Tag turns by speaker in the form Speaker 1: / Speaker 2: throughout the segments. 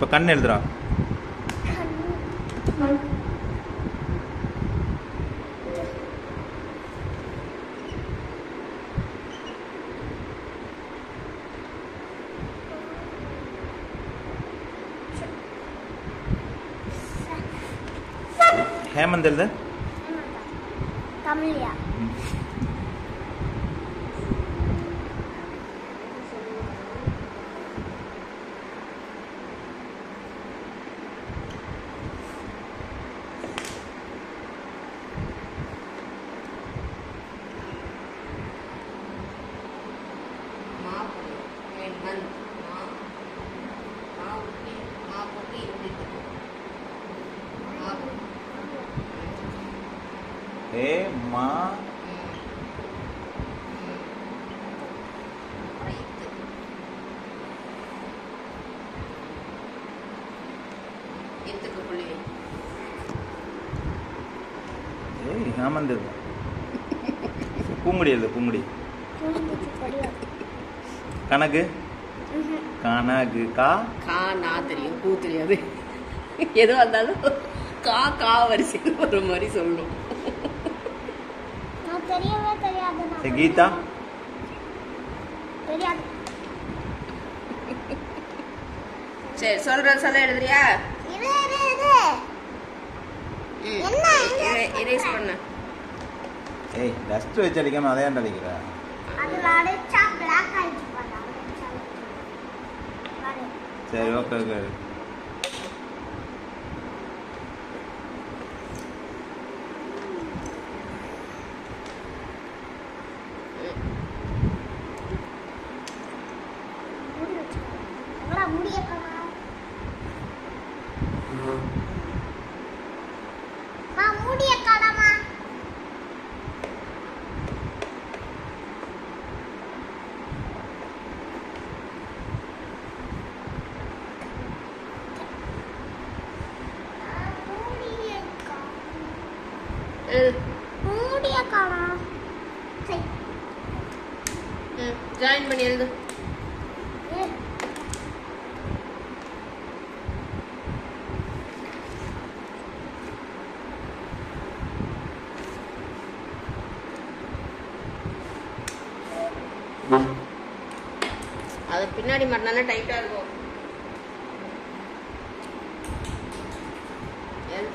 Speaker 1: இப்போ கண் எழுதுறா ஹேமந்த் எழுது
Speaker 2: தமிழியா
Speaker 3: மா மந்த் மா மா உப்பி மா உப்பி இப்படி மா
Speaker 1: ஏ மா
Speaker 3: எத்துக்கு புள்ளி
Speaker 1: ஏய் ஹேமந்த் எழுது பூங்குடி எழுது பூங்குடி
Speaker 2: புரிஞ்சிச்சு தெரியும்
Speaker 1: கணக்கு கணக்கு கா
Speaker 3: கா நா தெரியும் பூ தெரியாது எது வந்தாலும் கா கா வரிசையில் ஒரு மாதிரி சொல்லணும்
Speaker 2: நான் தெரியவே தெரியாது நான்
Speaker 1: சரி, கீதா
Speaker 2: தெரியாது
Speaker 3: சரி சொல்ற சொல்ல எழுதுறியா
Speaker 2: இரு இரு இரு
Speaker 3: ம்.
Speaker 2: என்ன, என்ன
Speaker 3: இரு- erase பண்ணு
Speaker 1: ஏய் டஸ்ட் வச்சு அடிக்காம அதை ஏன்டா அடிக்கிற
Speaker 2: அதுல அடிச்சா பிளாக் ஆயிடுச்சு பாரு அடிச்சா பாரு
Speaker 1: சரி ஓகே ஓகே
Speaker 2: மூடி வச்சுக்கோ எவ்வளோ முடிய காணோம் மா மூடிய காணோமா
Speaker 3: எழுது
Speaker 2: மூடிய காணோம் சரி
Speaker 3: ஜாயின் பண்ணி எழுது
Speaker 2: இரு.
Speaker 3: அது பின்னாடி மட்டும்தானே டைட்டா இருக்கும் எழுது.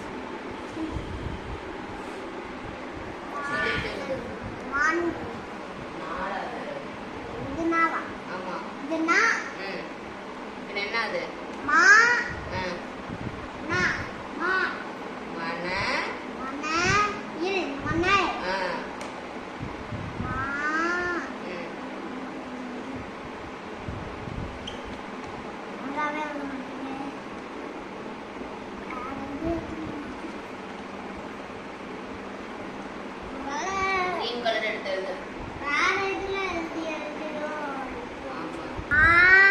Speaker 3: சொல்லிட்டு எழுது.
Speaker 2: மான்
Speaker 3: நாலாவது.
Speaker 2: இது நாவா
Speaker 3: ஆமா
Speaker 2: இது நா
Speaker 3: ம் பின்ன என்ன அது
Speaker 2: மா
Speaker 3: ஆ.
Speaker 2: நா மா
Speaker 3: மன
Speaker 2: மன இல் மனை
Speaker 3: ஆ.
Speaker 2: மா
Speaker 3: ம்.
Speaker 2: நல்லாவே எழுத மாட்டேங்குது. வேற எது எழுத மாட்டேங்குது.
Speaker 3: green color எடுத்து எழுது.
Speaker 2: வேற இதுல எழுதி எழுதிடும்.
Speaker 3: ஆமா.
Speaker 2: ஆ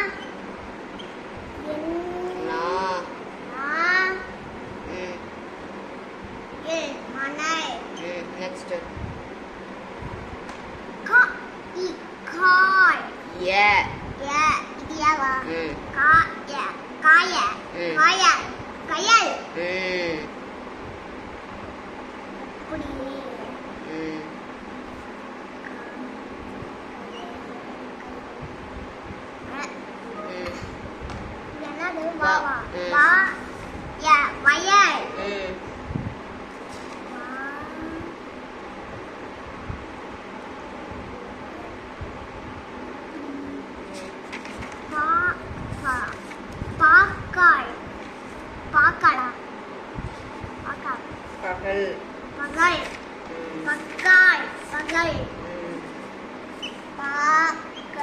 Speaker 2: என்
Speaker 3: நா.
Speaker 2: நா
Speaker 3: ம்.
Speaker 2: இல் மனை
Speaker 3: ம். next.
Speaker 2: கா இ காய்
Speaker 3: ஏ.
Speaker 2: ஏ இது ஏவா
Speaker 3: ம்.
Speaker 2: கா ஏ காய
Speaker 3: ம்.
Speaker 2: காய கயல்
Speaker 3: ம்.
Speaker 2: இப்படி
Speaker 3: ம்.
Speaker 2: அஹ்,
Speaker 3: ம்.
Speaker 2: இது என்னது
Speaker 3: வா.
Speaker 2: வாவா
Speaker 3: ம்.
Speaker 2: வா ஏ வயல்
Speaker 3: ம்.
Speaker 2: பா பா பாக்காய் பாக்கடா பாக்கா
Speaker 3: பகல்.
Speaker 2: பகல்
Speaker 3: ம்.
Speaker 2: பக்காய் பகல்
Speaker 3: ம்.
Speaker 2: பாக்க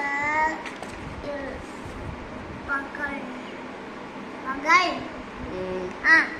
Speaker 2: பகல் பகல்
Speaker 3: ம்.
Speaker 2: ஆ